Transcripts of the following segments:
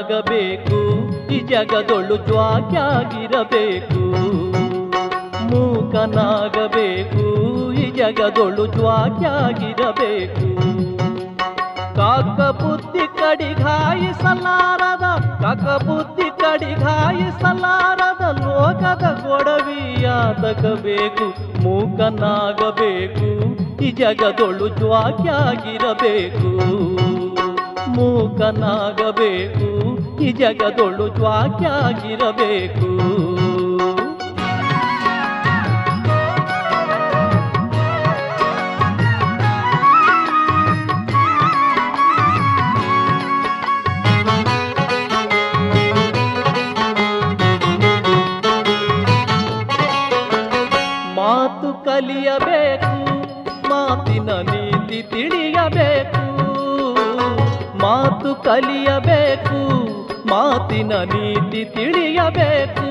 ಮೂಕನಾಗಬೇಕು ಈ ಜಗದೊಳು ಜ್ವಾಕ್ಯಾಗಿರಬೇಕು ಮೂಕನಾಗಬೇಕು ಈ ಜಗದೊಳು ಜ್ವಾಕ್ಯಾಗಿರಬೇಕು ಕಾಕ ಬುದ್ಧಿ ಕಡಿಗಾಯಿಸಲಾರದ ಕಾಕ ಬುದ್ಧಿ ಕಡಿಗಾಯಿಸಲಾರದ ಲೋಕದ ಗೊಡವಿಯಾದಕಬೇಕು ಮೂಕನಾಗಬೇಕು ಈ ಜಗದೊಳು ಜ್ವಾಕ್ಯಾಗಿರಬೇಕು ಮೂಕನಾಗಬೇಕು ಈ ಜಗದೊಳು ಜ್ವಾಕ್ಯಾಗಿರಬೇಕು ಮಾತು ಕಲಿಯಬೇಕು ಮಾತಿನ ನೀತಿ ತಿಳಿಯಬೇಕು ಮಾತು ಕಲಿಯಬೇಕು ಮಾತಿನ ನೀತಿ ತಿಳಿಯಬೇಕು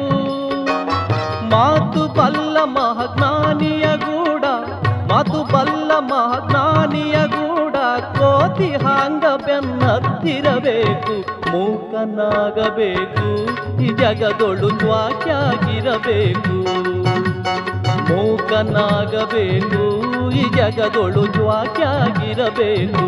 ಮಾತು ಬಲ್ಲ ಮಹಾಜ್ಞಾನಿಯ ಗೂಡ ಮಾತು ಬಲ್ಲ ಮಹಾಜ್ಞಾನಿಯ ಗೂಡ ಕೋತಿ ಹಾಂಗ ಬೆನ್ನತ್ತಿರಬೇಕು ಮೂಕನಾಗಬೇಕು ಈ ಜಗದೊಳು ಜ್ವಾಕ್ಯಾಗಿರಬೇಕು ಮೂಕನಾಗಬೇಕು ಈ ಜಗದೊಳು ಜ್ವಾಕ್ಯಾಗಿರಬೇಕು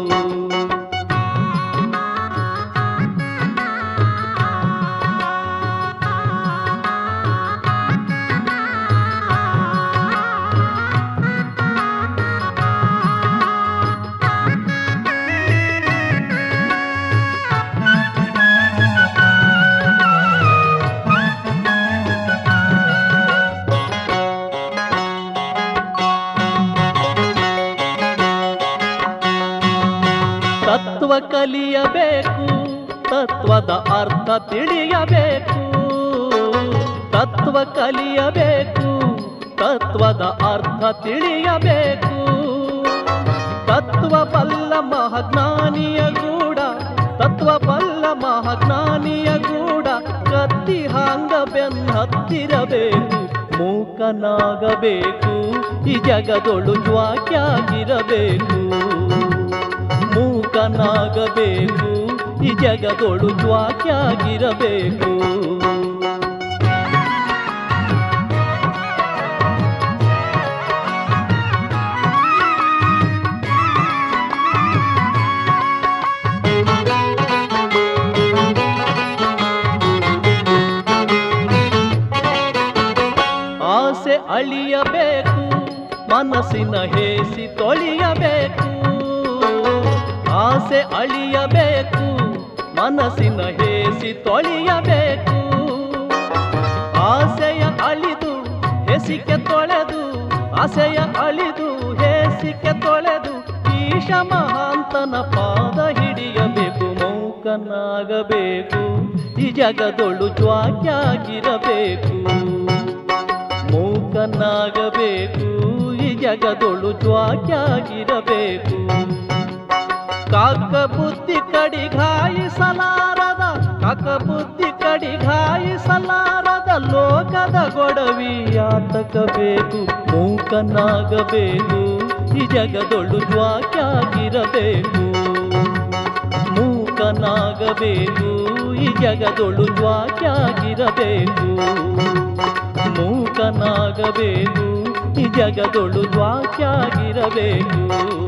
ತತ್ವ ಕಲಿಯಬೇಕು ತತ್ವದ ಅರ್ಥ ತಿಳಿಯಬೇಕು ತತ್ವ ಕಲಿಯಬೇಕು ತತ್ವದ ಅರ್ಥ ತಿಳಿಯಬೇಕು ತತ್ವ ಬಲ್ಲ ಮಹಾಜ್ಞಾನಿಯ ಗೂಡ ತತ್ವ ಬಲ್ಲ ಮಹಾಜ್ಞಾನಿಯ ಗೂಡ ಕತ್ತಿ ಹಾಂಗ ಬೆನ್ನತ್ತಿರಬೇಕು ಮೂಕನಾಗಬೇಕು ಈ ಜಗದೊಳು ಜ್ವಾಕ್ಯಾಗಿರಬೇಕು ಮೂಕನಾಗಬೇಕು ಈ ಜಗದೊಳು ಜ್ವಾಕ್ಯಾಗಿರಬೇಕು ಆಸೆ ಅಳಿಯಬೇಕು ಮನಸ್ಸಿನ ಹೇಸಿ ತೊಳಿಯಬೇಕು ಆಸೆ ಅಳಿಯಬೇಕು ಮನಸ್ಸಿನ ಹೇಸಿ ತೊಳಿಯಬೇಕು ಆಸೆಯ ಅಳಿದು ಹೆಸಿಕೆ ತೊಳೆದು ಆಸೆಯ ಅಳಿದು ಹೇಸಿಕೆ ತೊಳೆದು ಈಶ ಮಹಾಂತನ ಪಾದ ಹಿಡಿಯಬೇಕು ಮೌಕನಾಗಬೇಕು ಈ ಜಗದೊಳು ಜ್ವಾಕ್ಯಾಗಿರಬೇಕು ಮೂಕನಾಗಬೇಕು ಈ ಜಗದೊಳು ಜ್ವಾಕ್ಯಾಗಿರಬೇಕು ಕಾಕ ಬುದ್ಧಿ ಕಡಿಗಾಯಿಸಲಾರದ ಕಾಕ ಬುದ್ಧಿ ಕಡಿಗಾಯಿಸಲಾರದ ಲೋಕದ ಗೊಡವಿಯಾತಕಬೇಕು ಮೂಕನಾಗಬೇಕು ಈ ಜಗದೊಳು ಜ್ವಾಕ್ಯಾಗಿರಬೇಕು ಮೂಕನಾಗಬೇಕು ಈ ಜಗದೊಳು ಜ್ವಾಕ್ಯಾಗಿರಬೇಕು ಮೂಕನಾಗಬೇಕು ಈ ಜಗದೊಳು ಜ್ವಾಕ್ಯಾಗಿರಬೇಕು